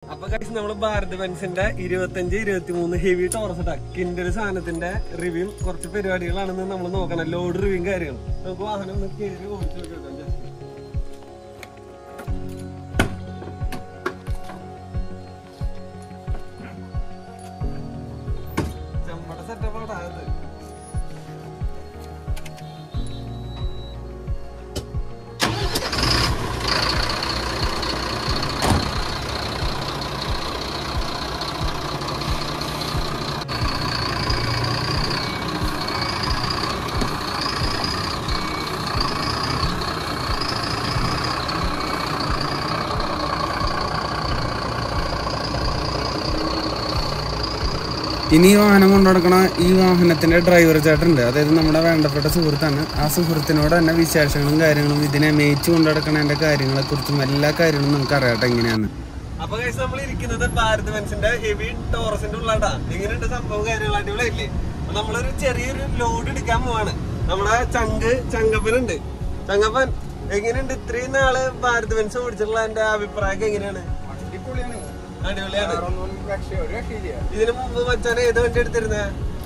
അപ്പൊ കഴിച്ച് നമ്മള് ഭാരത് ബെൻസിന്റെ ഇരുപത്തഞ്ച് ഇരുപത്തി മൂന്ന് ഹെവി ടോറസ് കിൻഡൽ സാധനത്തിന്റെ റിവ്യൂ കുറച്ച് പരിപാടികളാണെന്ന് നമ്മൾ നോക്കണം ലോഡ് റിവ്യൂ കാര്യങ്ങൾ നമുക്ക് വാഹനം ഒന്ന് കയറി ഓടിച്ചു നോക്കാം just. ചെമ്പട സെറ്റപ്പാണ് അത് ഇനി ഈ വാഹനം കൊണ്ടു നടക്കണ ഈ വാഹനത്തിന്റെ ഡ്രൈവർ ചേട്ടനുണ്ട് അതായത് നമ്മുടെ വേണ്ടപ്പെട്ട സുഹൃത്താണ് ആ സുഹൃത്തിനോട് തന്നെ വിശേഷങ്ങളും കാര്യങ്ങളും ഇതിനെ മേയിച്ച് കൊണ്ടു നടക്കണതിന്റെ കാര്യങ്ങളെ കുറിച്ചും എല്ലാ കാര്യങ്ങളും നമുക്ക് അറിയാട്ടെ എങ്ങനെയാണ് അപ്പൊ കഴിച്ച് നമ്മൾ ഇരിക്കുന്നത് ഭാരത് ബെൻസിന്റെ ഹെവി ടോറസിന്റെ ഉള്ളാട്ടാ എങ്ങനെയുണ്ട് സംഭവം കാര്യങ്ങൾ അടിപൊളിയല്ലേ അപ്പൊ നമ്മളൊരു ചെറിയൊരു ലോഡ് എടുക്കാൻ പോവാണ് നമ്മുടെ ചങ്ക് ചങ്കപ്പനുണ്ട് ചങ്കപ്പൻ എങ്ങനെയുണ്ട് ഇത്രയും നാള് ഭാരത് ബെൻസ് ഓടിച്ചിട്ടുള്ള എന്റെ അഭിപ്രായം എങ്ങനെയാണ് അടിപൊളിയാണ് ഇതിനു മുമ്പ് മച്ചാൻ ഏത് വണ്ടി എടുത്തിരുന്നേ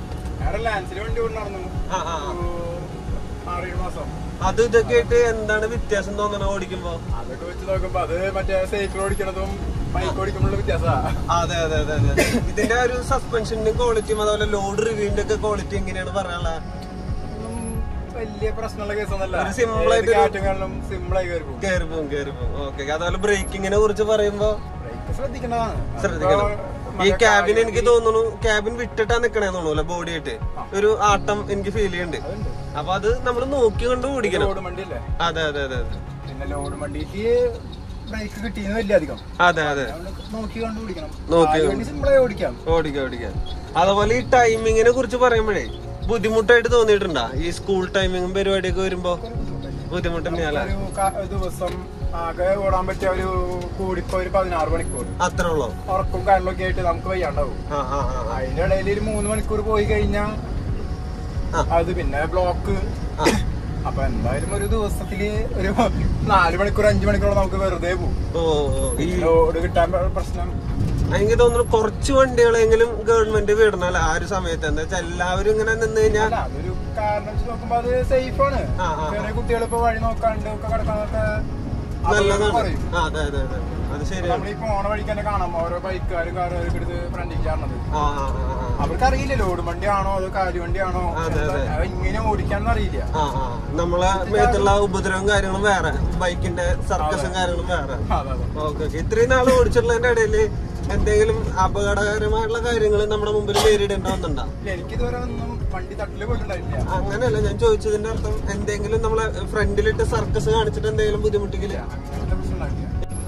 ആ ആ ആ. അത് ഇതൊക്കെ ആയിട്ട് എന്താണ് വ്യത്യാസം തോന്നണ ഓടിക്കുമ്പോ അതൊക്കെ വെച്ച് നോക്കുമ്പോ അത് മറ്റേ സൈക്കിൾ ഓടിക്കണതും ബൈക്ക് ഓടിക്കുമ്പോഴുള്ള വ്യത്യാസാ അതെ അതെ അതെ അതെ ഇതിന്റെ ഒരു സസ്പെൻഷന്റെ ക്വാളിറ്റിയും അതുപോലെ ലോഡ് റിവ്യൂവിന്റെ ഒക്കെ ക്വാളിറ്റി എങ്ങനെയാണ് പറയാനുള്ളത് ഒന്നും വലിയ പ്രശ്നമുള്ള കേസൊന്നല്ല ഒരു simple ആയിട്ടൊരു- കാറ്റും കാരണം സിമ്പിൾ ആയി കയറി പോകും കയറി പോകും കയറി പോകും ഓക്കെ അതുപോലെ ബ്രേക്കിങ്ങിനെ കുറിച്ച് പറയുമ്പോ ബ്രേക്ക് ശ്രദ്ധിക്കേണ്ടതാണ് ശ്രദ്ധിക്കണം ഈ ക്യാബിൻ എനിക്ക് തോന്നുന്നു ക്യാബിൻ വിട്ടിട്ടാ നിക്കണേന്ന് തോന്നുന്നു ബോഡി ആയിട്ട് ഒരു ആട്ടം എനിക്ക് ഫീൽ ചെയ്യുന്നുണ്ട് അതുണ്ട് അപ്പൊ അത് നമ്മൾ നോക്കി കൊണ്ട് ഓടിക്കണം ലോഡ് വണ്ടിയല്ലേ അതെ അതെ അതെ അതെ പിന്നെ ലോഡ് വണ്ടിക്ക് ബ്രേക്ക് കിട്ടിയെന്ന് വലിയ അധികം അതെ അതെ അതുകൊണ്ട് നോക്കി കണ്ട് ഓടിക്കണം നോക്കി വണ്ടി സിമ്പിളായി ഓടിക്കാം ഓടിക്കാം ഓടിക്കാം അതുപോലെ ഈ ടൈമിങ്ങിനെ കുറിച്ച് പറയുമ്പോഴേ ബുദ്ധിമുട്ടായിട്ട് തോന്നിയിട്ടുണ്ടാ ഈ സ്കൂൾ ടൈമിങ്ങും പരിപാടിയൊക്കെ വരുമ്പോ ബുദ്ധിമുട്ട് തന്നെയല്ല ഒരു ക- ഒരു ദിവസം ആകെ ഓടാൻ പറ്റിയ ഒരു കൂടിപ്പോ ഒരു പതിനാറ് മണിക്കൂർ അത്ര ഉള്ളോ ഉറക്കും കാര്യങ്ങളൊക്കെ ആയിട്ട് നമുക്ക് വയ്യാണ്ടാവും ആ ആ ആ, ആ. അതിന്റെ ഇടയിൽ ഒരു മൂന്ന് മണിക്കൂർ പോയി കഴിഞ്ഞാ ആ. അത് പിന്നെ ബ്ലോക്ക് ആ. അപ്പൊ എന്തായാലും ഒരു ദിവസത്തില് ഒരു നാല് മണിക്കൂർ അഞ്ചു മണിക്കൂർ നമുക്ക് വെറുതെ പോകും ഓ ഓ, ഈ ലോഡ് കിട്ടാൻ പ- പ്രശ്നം എനിക്ക് തോന്നുന്നു കുറച്ച് വണ്ടികളെങ്കിലും ഗവൺമെന്റ് വിടണല്ലോ ആ ഒരു സമയത്ത് എന്താ വെച്ചാൽ എല്ലാവരും ഇങ്ങനെ നിന്ന് കഴിഞ്ഞാൽ അല്ല അതൊരു കാരണം വെച്ച് നോക്കുമ്പോ അത് സേഫ് ആണ് ആ, ആ, ചെറിയ കുട്ടികൾ ഇപ്പൊ വഴി നോക്കാണ്ട് ഒക്കെ കിടക്കാനൊക്കെ നല്ലതാണ് പറയും ആ, അതെ അതെ അതെ അത് ശരിയാണ് നമ്മൾ ഈ പോണ വഴിക്ക് തന്നെ കാണാം ഓരോ ബൈക്കുകാരും കാറുകാരും എടുത്ത് ഫ്രണ്ടിൽ കയറണത് ആ ആ ആ, ആ. അവർക്ക് അറിയില്ല ലോഡ് വണ്ടിയാണോ അതോ കാല് വണ്ടിയാണോ അതെ, അതെ. എന്താ- അത് ഇങ്ങനെ ഓടിക്കാന്ന് അറിയില്ല ആ ആ നമ്മളെ മേത്തുള്ള ഉപദ്രവം കാര്യങ്ങളും വേറെ ബൈക്കിന്റെ സർക്കസും കാര്യങ്ങളും വേറെ അതെ അതെ ഓക്കെ ഓക്കെ ഇത്രയും നാൾ ഓടിച്ചിട്ടുള്ളതിന്റെ ഇടയിൽ എന്തെങ്കിലും അപകടകരമായിട്ടുള്ള കാര്യങ്ങൾ നമ്മുടെ മുമ്പിൽ നേരിടേണ്ടി വന്നിട്ടുണ്ടോ ഇല്ല, എനിക്കിതുവരെ ഒന്നും വണ്ടി തട്ടില് പോയിട്ടുണ്ടായിട്ടില്ല അങ്ങനെയല്ല ഞാൻ ചോദിച്ചതിന്റെ അർത്ഥം എന്തെങ്കിലും നമ്മളെ ഫ്രണ്ടിലിട്ട് സർക്കസ് കാണിച്ചിട്ട് എന്തെങ്കിലും ബുദ്ധിമുട്ടിക്കില്ല അങ്ങനത്തെ പ്രശ്നം ഉണ്ടായിട്ടില്ല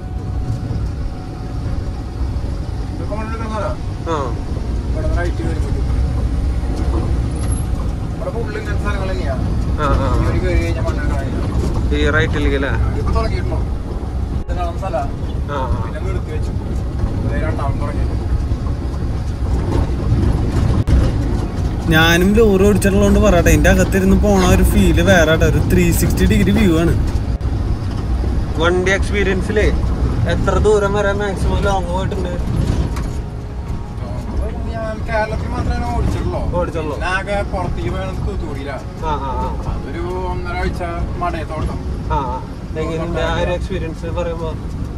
ഇതൊക്കെ നമ്മളിവിടെ കാണാലോ. ആ ഇവിടെ നിന്ന് right വരുമ്പോഴത്തേക്കും. ഇവിടെ full ഇങ്ങനത്തെ സ്ഥലങ്ങൾ തന്നെയാ. ആ ആ ഈ ഒരു കയറി കഴിഞ്ഞാൽ മണ്ണ് കാണില്ല. ഈ റൈറ്റിലേക്ക് അല്ലേ ഇപ്പൊ തുടങ്ങിയിട്ടുണ്ടോ? ഇത് കാണുന്ന സ്ഥലാ. ആ ആ. പിന്നെ നിർത്തി വെച്ചു ഇത് രണ്ടാമത് തുടങ്ങി ഞാനും ലോറി ഓടിച്ചിട്ടുള്ളതുകൊണ്ട് പറയട്ടെ ഇതിന്റെ അകത്തിരുന്ന് പോണ ഒരു ഫീല് വേറെ ആട്ടെ ഒരു ത്രീ സിക്സ്റ്റി ഡിഗ്രി വ്യൂ ആണ് വണ്ടി എക്സ്പീരിയൻസില് എത്ര ദൂരം വരെ മാക്സിമം ലോങ് പോയിട്ടുണ്ട് ഞാൻ കേരളത്തിൽ മാത്രമേ ഓടിച്ചിട്ടുള്ളൂ ഓടിച്ചുള്ളൂ പിന്നെ ആകെ പുറത്തേക്ക് പോയത് തൂത്തുകൂടിയില്ല ആ ആ ആ. അതൊരു ഒന്നര ആഴ്ച മടയത്തോട്ടം ആ ആ. എങ്ങനെയുണ്ട് ആ ഒരു എക്സ്പീരിയൻസ് പറയുമ്പോ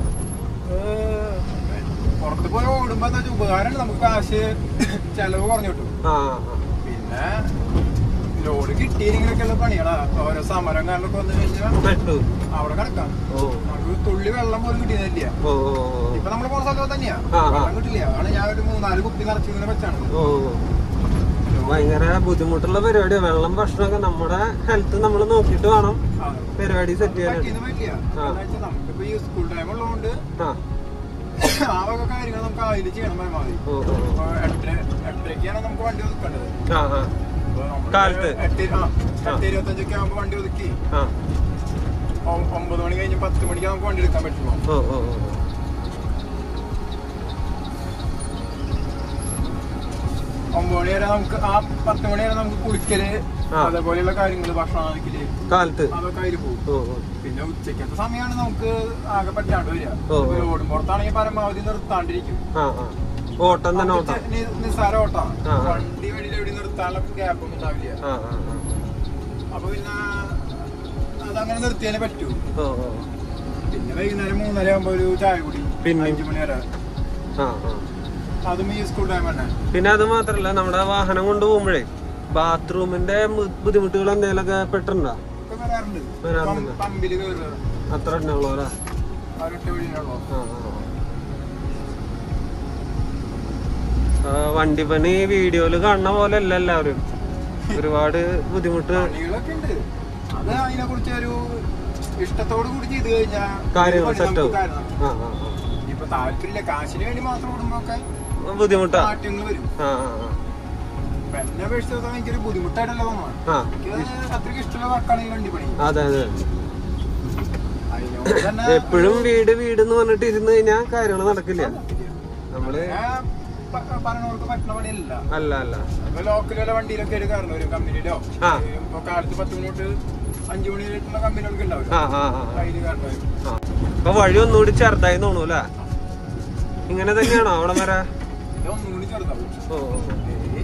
പുറത്ത് പോയി ഓടുമ്പോ എന്താ വെച്ചാൽ ഉപകാരമാണ് നമുക്ക് കാശ് ചെലവ് കുറഞ്ഞു കിട്ടും ആ ആ. പിന്നെ ലോഡ് കിട്ടിയില്ലെങ്കിലൊക്കെയുള്ള പണികളാ ഓരോ സമരം കാരണമൊക്കെ വന്നു കഴിഞ്ഞാൽ പെട്ടു അവിടെ കിടക്കാം ഓ നമുക്ക് തുള്ളി വെള്ളം പോലും കിട്ടിയതില്ല ഓ ഓ, ഓ. ഇപ്പൊ നമ്മള് പോണ സ്ഥലത്ത് തന്നെയാ ആ, ആ. വെള്ളം കിട്ടില്ല അതാണ് ഞാൻ ഒരു മൂന്നാല് കുപ്പി നിറച്ചു ഇങ്ങനെ വെച്ചാണ് ഓ ഭയങ്കര ബുദ്ധിമുട്ടുള്ള പരിപാടിയാണ് വെള്ളം ഭക്ഷണമൊക്കെ നമ്മുടെ ഹെൽത്ത് നമ്മൾ നോക്കിയിട്ട് വേണം ആ. പരിപാടി സെറ്റ് ചെയ്യാനായിട്ട് പറ്റിയെന്ന് പറ്റില്ല ആ. എന്താ വെച്ചാൽ നമുക്കിപ്പോ ഈ സ്കൂൾ ടൈം ഉള്ളതുകൊണ്ട് ആ ആ വക കാര്യങ്ങൾ നമുക്ക് അതിൽ ചെയ്യണം പരമാവധി ഓ ഓ ഓ. ഇപ്പൊ എട്ടര എട്ടരയ്ക്കാണ് നമുക്ക് വണ്ടി ഒതുക്കേണ്ടത് ആ ആ ഇപ്പൊ നമ്മള് കാലത്ത്? എട്ട് ആ എട്ട് ഇരുപത്തഞ്ചൊക്കെ ആകുമ്പോ വണ്ടി ഒതുക്കി ആ ഒ- ഒമ്പത് മണി കഴിഞ്ഞ് പത്ത് മണിക്ക് നമുക്ക് വണ്ടി എടുക്കാൻ പറ്റുള്ളൂ ഓ ഓ ഓ ഒമ്പത് മണി വരെ നമുക്ക് ആ പത്ത് മണി വരെ നമുക്ക് കുളിക്കല് ആ. അതേപോലെയുള്ള കാര്യങ്ങള് ഭക്ഷണം കഴിക്കല് കാലത്ത് അതൊക്കെ അതിൽ പോകും ഓ ഓ. പിന്നെ ഉച്ചക്കത്തെ സമയമാണ് നമുക്ക് ആകെ പറ്റാണ്ട് വരിക ഓ. റോഡും പുറത്താണെങ്കിൽ പരമാവധി നിർത്താണ്ടിരിക്കും ആ ആ ഓട്ടം തന്നെ ഓട്ടം നമുക്ക് നി- നിസ്സാര ഓട്ടാണ് ആ, ആ. വണ്ടി വെളിയിൽ എവിടെ നിർത്താനുള്ള ഗ്യാപ്പ് ഒന്നും ഉണ്ടാവില്ല ആ ആ ആ. അപ്പൊ പിന്നെ അതങ്ങനെ നിർത്തിയാലേ പറ്റൂ ഓ ഓ പിന്നെ വൈകുന്നേരം മൂന്നര ആകുമ്പോ ഒരു ചായ കുടി പിന്നെ? അഞ്ചു മണി വരെ ആ ആ അതും ഈ സ്കൂൾ ടൈം തന്നെ പിന്നെ അത് മാത്രല്ല നമ്മുടെ വാഹനം കൊണ്ട് പോകുമ്പോഴേ ബാത്റൂമിന്റെ ബു- ബുദ്ധിമുട്ടുകൾ എന്തെങ്കിലുമൊക്കെ പെട്ടിട്ടുണ്ടോ ഇപ്പൊ വരാറുണ്ട് വരാറുണ്ട്. പമ്പ്- പമ്പില് കയറുക അത്ര തന്നെ ഉള്ളൂ അല്ലേ അവരൊറ്റ വഴിയുള്ളൂ ആ, ആ, ആ. ആ, വണ്ടി പണി വീഡിയോയില് കാണുന്ന പോലെ അല്ല എല്ലാവരും ഒരുപാട് ബുദ്ധിമുട്ട് പണികളൊക്കെ ഉണ്ട് അത് അതിനെ കുറിച്ച് ഒരു ഇഷ്ടത്തോട് കൂടി ചെയ്ത് കഴിഞ്ഞാൽ കാര്യങ്ങൾ പണി സെറ്റ് നമുക്ക് ആവും കാരണം. ആ ആ ഇപ്പൊ താല്പര്യമില്ല കാശിന് വേണ്ടി മാത്രം ഓടുമ്പോഴൊക്കെ ആ. ബുദ്ധിമുട്ടാ മാറ്റങ്ങൾ വരും ആ ആ ആ. ഇപ്പൊ എന്നെ അപേക്ഷിച്ചിടത്തോളം എനിക്കൊരു ബുദ്ധിമുട്ടായിട്ടല്ല തോന്നുന്നത് ആ എനിക്ക് അത്രയ്ക്ക് ഇഷ്ടമുള്ള വർക്കാണ് ഈ വണ്ടി പണി അതെ അതെ അതിനോട് തന്നെ എപ്പോഴും വീട് വീട് എന്ന് പറഞ്ഞിട്ട് ഇരുന്ന് കഴിഞ്ഞാൽ കാര്യങ്ങൾ നടക്കില്ല നമ്മള് ഞാൻ പ- പറഞ്ഞവർക്ക് പറ്റുന്ന പണിയല്ല അല്ല അല്ല ഇപ്പൊ ലോക്കലുള്ള വണ്ടിയിലൊക്കെ ഒരു കാരണം ഒരു കമ്പനിയിലോ ആ. ഇപ്പൊ കാലത്ത് പത്ത് മണി തൊട്ട് അഞ്ചു മണി വരെയുള്ള കമ്പനികൾക്ക് ഉണ്ടാവില്ല ആ ആ ആ അതില് കാരണം വരും. ആ. ഇപ്പൊ വഴി ഒന്നുകൂടി ചെറുതായി തോന്നൂ അല്ലേ ഇങ്ങനെ തന്നെയാണോ അവിടെ വരെ ഇത് ഒന്നും കൂടി ചെറുതാവും ഓ ഓ, ഓ. ഏയ്,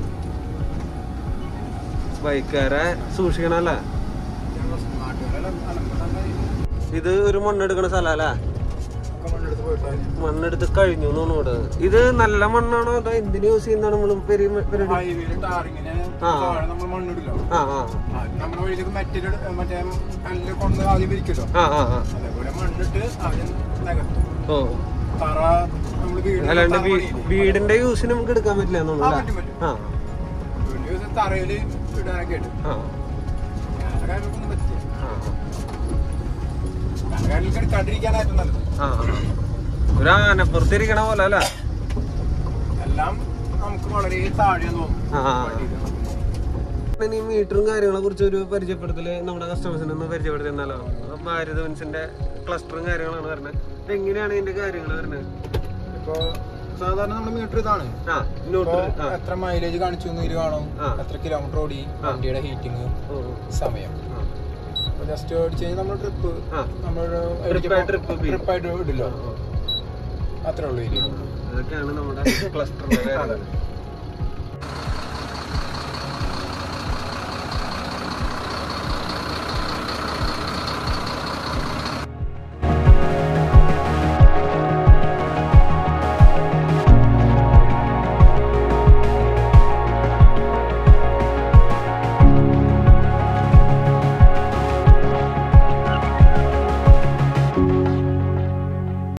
ബൈക്കാരെ സൂക്ഷിക്കണല്ലേ ഞങ്ങൾ നാട്ടുകാരെല്ലാം അലമ്പുണ്ടായി. ഇത് ഒരു മണ്ണെടുക്കണ സ്ഥലല്ലേ ഒക്കെ മണ്ണെടുത്ത് പോയിട്ടാണ് മണ്ണെടുത്ത് കഴിഞ്ഞു എന്നാണ് ഇവിടെ ഇത് നല്ല മണ്ണാണോ അതോ എന്തിനു യൂസ് ചെയ്യുന്നതാണ് നമ്മൾ പരിപാടി ഹൈവേയിൽ ടാറിങ്ങിന് ആ. താഴെ നമ്മൾ മണ്ണിടില്ലോ ആ ആ അത് നമ്മുടെ വഴിയിലേക്ക് മെറ്റൽ മറ്റേ കല്ല് കൊണ്ട് ആദ്യം വിരിക്കല്ലോ ആ ആ ആ അതേപോലെ മണ്ണിട്ട് ആദ്യം നികത്തും ഓ തറ നമ്മൾ വീട് അല്ലാണ്ട് തറ വീ- പണിയില്ലേ? വീടിന്റെ യൂസിന് നമുക്ക് എടുക്കാൻ പറ്റില്ല ആ, എന്നുള്ളൂ പറ്റും, പറ്റും. ആ വീടിന്റെ ദിവസം തറയില് ഇടാനൊക്കെ ഉണ്ട് ആ വേറെ കാര്യങ്ങൾക്കൊന്നും പറ്റില്ല ആ വേറെ കാര്യങ്ങൾക്ക് എടുക്കാണ്ടിരിക്കാനായിട്ടും നല്ലത് ആ ആ. ഒരു ആനപ്പുറത്തിരിക്കണ പോലെ അല്ലേ എല്ലാം നമുക്ക് വളരെ താഴെയെന്ന് തോന്നും ആ. വണ്ടിയില്. ഈ മീറ്ററും കാര്യങ്ങളെ കുറിച്ച് ഒരു പരിചയപ്പെടുത്തല് നമ്മുടെ കസ്റ്റമേഴ്സിനെ ഒന്ന് പരിചയപ്പെടുത്തി തന്നാലോ ഭാരത് ബെൻസിന്റെ ക്ലസ്റ്ററും കാര്യങ്ങളാണ് വരുന്നത് ഇത് എങ്ങനെയാണ് ഇതിന്റെ കാര്യങ്ങൾ വരുന്നത് ഇപ്പൊ സാധാരണ നമ്മുടെ മീറ്റർ ഇതാണ് ആ ഇപ്പൊ ന്യൂട്രൽ ആ എത്ര മൈലേജ് കാണിച്ചു എന്ന് ഇതില് കാണും ആ. എത്ര കിലോമീറ്റർ ഓടി വണ്ടിയുടെ ഹീറ്റിംഗ് ഓ, ഓ. സമയം ആ. ജസ്റ്റ് ഓടിച്ച് കഴിഞ്ഞാൽ നമ്മൾ ട്രിപ്പ് ആ. നമ്മൾ Trip by trip fee. ട്രിപ്പായിട്ട് ഇടില്ലോ ഓ, ഓ. അത്രേ ഉള്ളൂ ഇതില് അതൊക്കെയാണ് നമ്മുടെ ക്ലസ്റ്ററിന്റെ കാര്യങ്ങൾ